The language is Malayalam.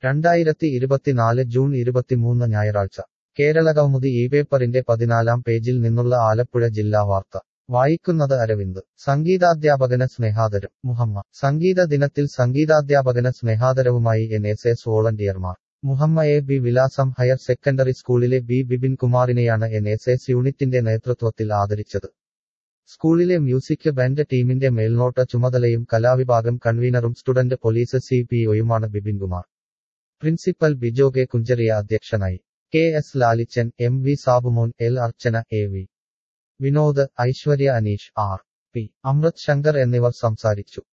രണ്ടായിരത്തി ഇരുപത്തിനാല് ജൂൺ ഇരുപത്തിമൂന്ന് ഞായറാഴ്ച കേരളകൗമുദി ഈ പേപ്പറിന്റെ പതിനാലാം പേജിൽ നിന്നുള്ള ആലപ്പുഴ ജില്ലാ വാർത്ത വായിക്കുന്നത് അരവിന്ദ് സംഗീതാധ്യാപകന് സ്നേഹാദരം മുഹമ്മ സംഗീത ദിനത്തിൽ സംഗീതാധ്യാപകന് സ്നേഹാദരവുമായി എൻ എസ് എസ് വോളണ്ടിയർമാർ Muhamma A B Vilasam higher secondary സ്കൂളിലെ ബി ബിപിൻ കുമാറിനെയാണ് എൻ എസ് എസ് യൂണിറ്റിന്റെ നേതൃത്വത്തിൽ ആദരിച്ചത് സ്കൂളിലെ മ്യൂസിക് ബാൻഡ് ടീമിന്റെ മേൽനോട്ട ചുമതലയും കലാവിഭാഗം കൺവീനറും സ്റ്റുഡന്റ് പോലീസ് സി പി ഒയുമാണ് ബിപിൻ കുമാർ പ്രിൻസിപ്പൽ ബിജോ കെ കുഞ്ചറിയ അധ്യക്ഷനായി K S Lalichan M V Sabumon L Archana A V Vinod Aishwarya Aneesh R P Amrith Shankar എന്നിവർ സംസാരിച്ചു